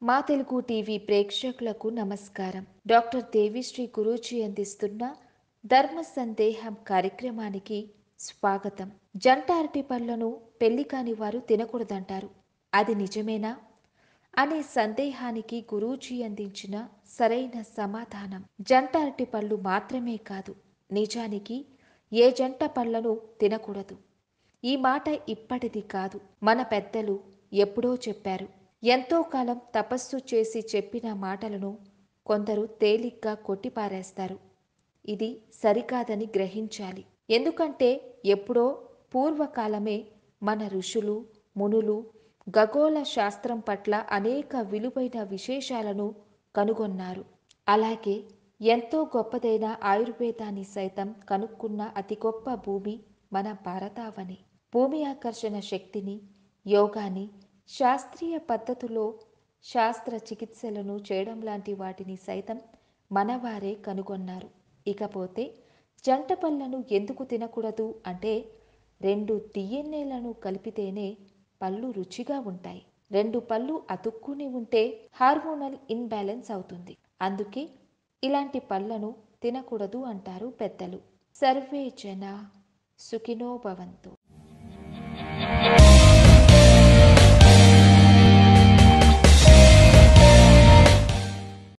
మా తెలుగు టీవీ ప్రేక్షకులకు నమస్కారం డాక్టర్ దేవిశ్రీ గురూజీ అందిస్తున్న ధర్మ సందేహం కార్యక్రమానికి స్వాగతం జంట అరటి పళ్ళను పెళ్లి కాని వారు తినకూడదంటారు అది నిజమేనా అనే సందేహానికి గురూజీ అందించిన సరైన సమాధానం జంట అరటి పళ్ళు మాత్రమే కాదు నిజానికి ఏ జంట పళ్ళను తినకూడదు ఈ మాట ఇప్పటిది కాదు మన పెద్దలు ఎప్పుడో చెప్పారు ఎంతో కాలం తపస్సు చేసి చెప్పిన మాటలను కొందరు తేలిగ్గా కొట్టిపారేస్తారు ఇది సరికాదని గ్రహించాలి ఎందుకంటే ఎప్పుడో పూర్వకాలమే మన ఋషులు మునులు ఖగోళ శాస్త్రం పట్ల అనేక విలువైన విశేషాలను కనుగొన్నారు అలాగే ఎంతో గొప్పదైన ఆయుర్వేదాన్ని సైతం కనుక్కున్న అతి గొప్ప భూమి మన భారతావని భూమి ఆకర్షణ శక్తిని యోగాని శాస్త్రీయ పద్ధతిలో శాస్త్ర చికిత్సలను చేయడం లాంటి వాటిని సైతం మనవారే కనుగొన్నారు ఇకపోతే జంట పళ్ళను ఎందుకు తినకూడదు అంటే రెండు డిఎన్ఏలను కలిపితేనే పళ్ళు రుచిగా ఉంటాయి రెండు పళ్ళు అతుక్కుని ఉంటే హార్మోనల్ ఇన్బ్యాలెన్స్ అవుతుంది అందుకే ఇలాంటి పళ్ళను తినకూడదు అంటారు పెద్దలు సర్వే జన సుఖినో భవంతు